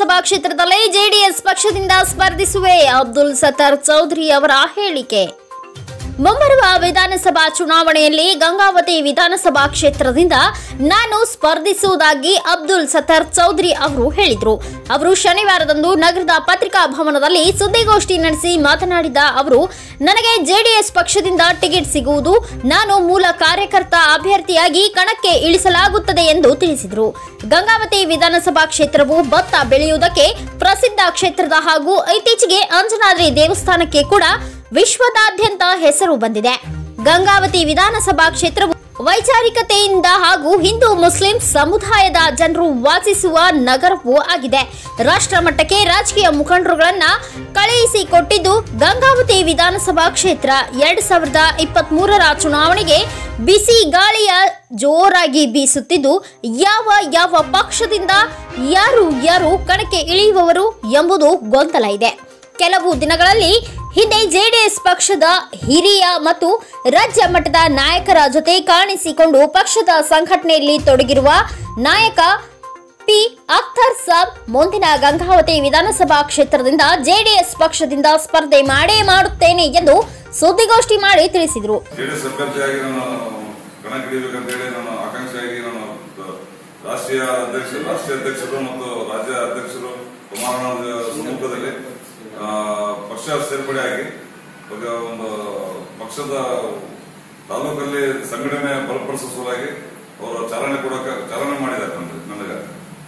ವಿಧಾನಸಭಾ ಕ್ಷೇತ್ರದಲ್ಲಿ ಜೆಡಿಎಸ್ ಪಕ್ಷದಿಂದ ಸ್ಪರ್ಧಿಸುವೆ ಅಬ್ದುಲ್ ಸತ್ತಾರ್ ಚೌಧರಿ ಅವರ ಹೇಳಿಕೆ ಮುಂಬರುವ ವಿಧಾನಸಭಾ ಚುನಾವಣೆಯಲ್ಲಿ ಗಂಗಾವತಿ ವಿಧಾನಸಭಾ ಕ್ಷೇತ್ರದಿಂದ ನಾನು ಸ್ಪರ್ಧಿಸುವುದಾಗಿ ಅಬ್ದುಲ್ ಸತ್ತಾರ್ ಚೌಧರಿ ಅವರು ಹೇಳಿದರು ಅವರು ಶನಿವಾರದಂದು ನಗರದ ಪತ್ರಿಕಾ ಭವನದಲ್ಲಿ ಸುದ್ದಿಗೋಷ್ಠಿ ನಡೆಸಿ ಮಾತನಾಡಿದ ಅವರು ನನಗೆ ಜೆಡಿಎಸ್ ಪಕ್ಷದಿಂದ ಟಿಕೆಟ್ ಸಿಗುವುದು ನಾನು ಮೂಲ ಕಾರ್ಯಕರ್ತ ಅಭ್ಯರ್ಥಿಯಾಗಿ ಕಣಕ್ಕೆ ಇಳಿಸಲಾಗುತ್ತದೆ ಎಂದು ತಿಳಿಸಿದರು ಗಂಗಾವತಿ ವಿಧಾನಸಭಾ ಕ್ಷೇತ್ರವು ಭತ್ತ ಬೆಳೆಯುವುದಕ್ಕೆ ಪ್ರಸಿದ್ಧ ಕ್ಷೇತ್ರದ ಹಾಗೂ ಇತ್ತೀಚೆಗೆ ಅಂಜನಾದ್ರಿ ದೇವಸ್ಥಾನಕ್ಕೆ ಕೂಡ ವಿಶ್ವದಾದ್ಯಂತ ಹೆಸರು ಬಂದಿದೆ ಗಂಗಾವತಿ ವಿಧಾನಸಭಾ ಕ್ಷೇತ್ರವು ವೈಚಾರಿಕತೆಯಿಂದ ಹಾಗೂ ಹಿಂದೂ ಮುಸ್ಲಿಂ ಸಮುದಾಯದ ಜನರು ವಾಸಿಸುವ ನಗರವೂ ಆಗಿದೆ ರಾಷ್ಟ್ರ ಮಟ್ಟಕ್ಕೆ ರಾಜಕೀಯ ಮುಖಂಡರುಗಳನ್ನ ಕಳುಹಿಸಿಕೊಟ್ಟಿದ್ದು ಗಂಗಾವತಿ ವಿಧಾನಸಭಾ ಕ್ಷೇತ್ರ ಎರಡ್ ಸಾವಿರದ ಇಪ್ಪತ್ತ್ ಮೂರರ ಚುನಾವಣೆಗೆ ಬಿಸಿ ಗಾಳಿಯ ಜೋರಾಗಿ ಬೀಸುತ್ತಿದ್ದು ಯಾವ ಯಾವ ಪಕ್ಷದಿಂದ ಯಾರು ಯಾರು ಕಣಕ್ಕೆ ಇಳಿಯುವವರು ಎಂಬುದು ಗೊಂದಲ ಇದೆ ಕೆಲವು ದಿನಗಳಲ್ಲಿ ಹಿಂದೆ ಜೆಡಿಎಸ್ ಪಕ್ಷದ ಹಿರಿಯ ಮತ್ತು ರಾಜ್ಯ ಮಟ್ಟದ ನಾಯಕರ ಜೊತೆ ಕಾಣಿಸಿಕೊಂಡು ಪಕ್ಷದ ಸಂಘಟನೆಯಲ್ಲಿ ತೊಡಗಿರುವ ನಾಯಕ ಪಿ ಅಖ್ತರ್ ಸಾಬ್ ಮುಂದಿನ ಗಂಗಾವತಿ ವಿಧಾನಸಭಾ ಕ್ಷೇತ್ರದಿಂದ ಜೆಡಿಎಸ್ ಪಕ್ಷದಿಂದ ಸ್ಪರ್ಧೆ ಮಾಡೇ ಮಾಡುತ್ತೇನೆ ಎಂದು ಸುದ್ದಿಗೋಷ್ಠಿ ಮಾಡಿ ತಿಳಿಸಿದರು ಜೆಡಿಎಸ್ ಅಭ್ಯರ್ಥಿಯಾಗಿ ನಾನು ಕಣಕ್ಕಿಳಿಬೇಕಂತ ಹೇಳಿ ನಾನು ಆಕಾಂಕ್ಷಿಯಾಗಿ ನಾನು ರಾಷ್ಟ್ರೀಯ ಅಧ್ಯಕ್ಷ ರಾಷ್ಟ್ರೀಯ ಅಧ್ಯಕ್ಷರು ಮತ್ತು ರಾಜ್ಯ ಅಧ್ಯಕ್ಷರು ಕುಮಾರಣ್ಣನ ಸಮ್ಮುಖದಲ್ಲಿ ಆ, ಪಕ್ಷ ಸೇರ್ಪಡೆಯಾಗಿ ಇವಾಗ ಒಂದು ಪಕ್ಷದ ತಾಲೂಕಲ್ಲಿ ಸಂಘಟನೆ ಬಲಪಡಿಸುವ ಸಲುವಾಗಿ ಅವರು ಚಾಲನೆ ಕೊಡೋಕೆ ಚಾಲನೆ ಮಾಡಿದ್ದಾರೆ ನನಗೆ ನನಗೆ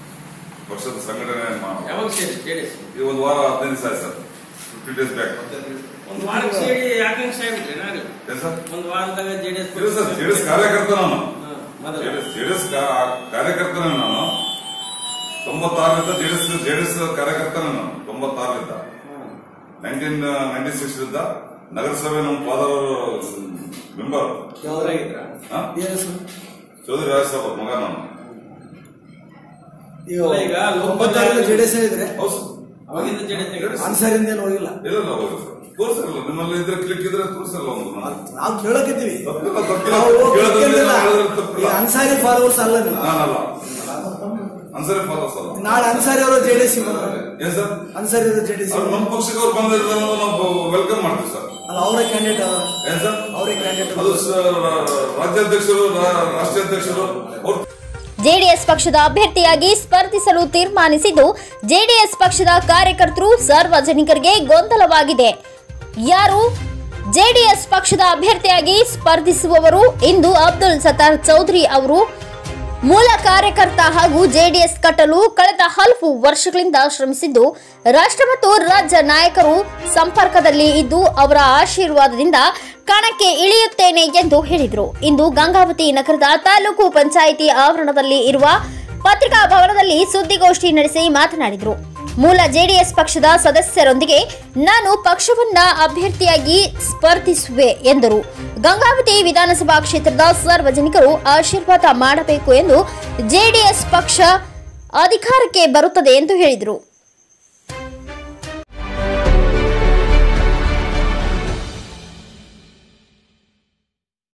ಪಕ್ಷದ ಸಂಘಟನೆ ಮಾ- ಯಾವಾಗ ಸೇರಿ ಜೆಡಿಎಸ್ ಈ ಒಂದು ವಾರ ಹದಿನೈದು ದಿವಸ ಆಯ್ತು ಸರ್ ಫಿಫ್ಟಿ ಡೇಸ್ ಬ್ಯಾಕ್ ಒಂದು ವಾರಕ್ಕೆ ಸೇರಿ ಆಕಾಂಕ್ಷೆ ಆಗ್ಬಿಟ್ರಿ ನಾನು ಏನ್ ಸರ್ ಒಂದು ವಾರದಾಗ ಜೆಡಿಎಸ್ ಇಲ್ಲ ಸರ್ ಜೆಡಿಎಸ್ ಕಾರ್ಯಕರ್ತ ನಾನು ಮೊದಲು ಜೆಡಿಎಸ್ ಜೆಡಿಎಸ್ ಕಾರ್ಯಕರ್ತನೇ ನಾನು ತೊಂಬತ್ತಾರರಿಂದ ಜೆಡಿಎಸ್ ಜೆಡಿಎಸ್ ಕಾರ್ಯಕರ್ತನೇ ನಾನು ತೊಂಬತ್ತಾರರಿಂದ ನೈನ್ಟೀನ್ ನೈನ್ಟಿ ಸಿಕ್ಸ್ ಇಂದ ನಗರಸಭೆ ನಮ್ಮ ಫಾದರ್ ಮೆಂಬರ್ ಯಾವ್ದಾಗಿದ್ರ ಚೌಧರಿ ರಾಜ್ ಸಾಬ್ ಅವ್ರ ಮಗ ನಾನು ಈಗ ಲೋಕಸಭೆ- ತೊಂಬತ್ತಾರಲ್ಲಿ ಜೆಡಿಎಸ್ ಇದ್ರೆ ಹೌದು ಸರ್. ಅವಾಗಿಂದ ಜೆಡಿಎಸ್ ಅನ್ಸಾರಿಂದ ಏನು ಹೋಗಿಲ್ಲ ಇಲ್ಲ ಇಲ್ಲ ಹೌದು ಸರ್ ತೋರಿಸಲ್ಲ ನಿಮ್ಮಲ್ಲಿ ಇದ್ರೆ ಕ್ಲಿಕ್ ಇದ್ರೆ ತೋರಿಸಲ್ಲ ಒಂದು ನಾನು. ನಾವು ಕೇಳಕಿದ್ದೀವಿ ತಪ್ಪಿಲ್ಲ ತಪ್ಪಿಲ್ಲ ನಾವು ಕೇಳೋದ್ರಲ್ಲಿ ಕೇಳ್ತಿಲ್ಲ. ಹೇಳಿದ್ರೆ ಈ ತಪ್ಪಿಲ್ಲ ಅನ್ಸಾರಿ ಫಾಲೋವರ್ಸ್ ಅಲ್ಲ ನೀವು ನಾನಲ್ಲ ಅನ್ಸರಿ ಫಾಲೋಸ್ ಅಲ್ಲ ನಾಳೆ ಅನ್ಸಾರಿ ಅವರು ಜೆಡಿಎಸ್ ಏನ್ ಸರ್ ಅನ್ಸಾರಿ ಅವರು ಜೆಡಿಎಸ್ ಅವ್ರು ನಮ್ಮ ಪಕ್ಷಕ್ಕೆ ಅವ್ರು ಬಂದಿರೋದನ್ನ ನಾವು ವೆಲ್ಕಮ್ ಮಾಡ್ತೀವಿ ಸರ್ ಅಲ್ಲ ಅವರೇ ಕ್ಯಾಂಡಿಡೇಟ್ ಏನ್ ಸರ್ ಅವರೇ ಕ್ಯಾಂಡಿಡೇಟ್ ಅದು ಸ- ರಾಜ್ಯಾಧ್ಯಕ್ಷರು ರಾ- ರಾಷ್ಟ್ರೀಯ ಅಧ್ಯಕ್ಷರು ಅವ್ರು ಜೆಡಿಎಸ್ ಪಕ್ಷದ ಅಭ್ಯರ್ಥಿಯಾಗಿ ಸ್ಪರ್ಧಿಸಲು ತೀರ್ಮಾನಿಸಿದ್ದು ಜೆಡಿಎಸ್ ಪಕ್ಷದ ಕಾರ್ಯಕರ್ತರು ಸಾರ್ವಜನಿಕರಿಗೆ ಗೊಂದಲವಾಗಿದೆ ಯಾರು ಜೆಡಿಎಸ್ ಪಕ್ಷದ ಅಭ್ಯರ್ಥಿಯಾಗಿ ಸ್ಪರ್ಧಿಸುವವರು ಇಂದು ಅಬ್ದುಲ್ ಸತ್ತಾರ್ ಚೌಧರಿ ಅವರು ಮೂಲ ಕಾರ್ಯಕರ್ತ ಹಾಗೂ ಜೆಡಿಎಸ್ ಕಟ್ಟಲು ಕಳೆದ ಹಲವು ವರ್ಷಗಳಿಂದ ಶ್ರಮಿಸಿದ್ದು ರಾಷ್ಟ್ರ ಮತ್ತು ರಾಜ್ಯ ನಾಯಕರು ಸಂಪರ್ಕದಲ್ಲಿ ಇದ್ದು ಅವರ ಆಶೀರ್ವಾದದಿಂದ ಕಣಕ್ಕೆ ಇಳಿಯುತ್ತೇನೆ ಎಂದು ಹೇಳಿದರು ಇಂದು ಗಂಗಾವತಿ ನಗರದ ತಾಲೂಕು ಪಂಚಾಯಿತಿ ಆವರಣದಲ್ಲಿ ಇರುವ ಪತ್ರಿಕಾ ಭವನದಲ್ಲಿ ಸುದ್ದಿಗೋಷ್ಠಿ ನಡೆಸಿ ಮಾತನಾಡಿದರು ಮೂಲ ಜೆಡಿಎಸ್ ಪಕ್ಷದ ಸದಸ್ಯರೊಂದಿಗೆ ನಾನು ಪಕ್ಷವನ್ನ ಅಭ್ಯರ್ಥಿಯಾಗಿ ಸ್ಪರ್ಧಿಸುವೆ ಎಂದರು ಗಂಗಾವತಿ ವಿಧಾನಸಭಾ ಕ್ಷೇತ್ರದ ಸಾರ್ವಜನಿಕರು ಆಶೀರ್ವಾದ ಮಾಡಬೇಕು ಎಂದು ಜೆಡಿಎಸ್ ಪಕ್ಷ ಅಧಿಕಾರಕ್ಕೆ ಬರುತ್ತದೆ ಎಂದು ಹೇಳಿದರು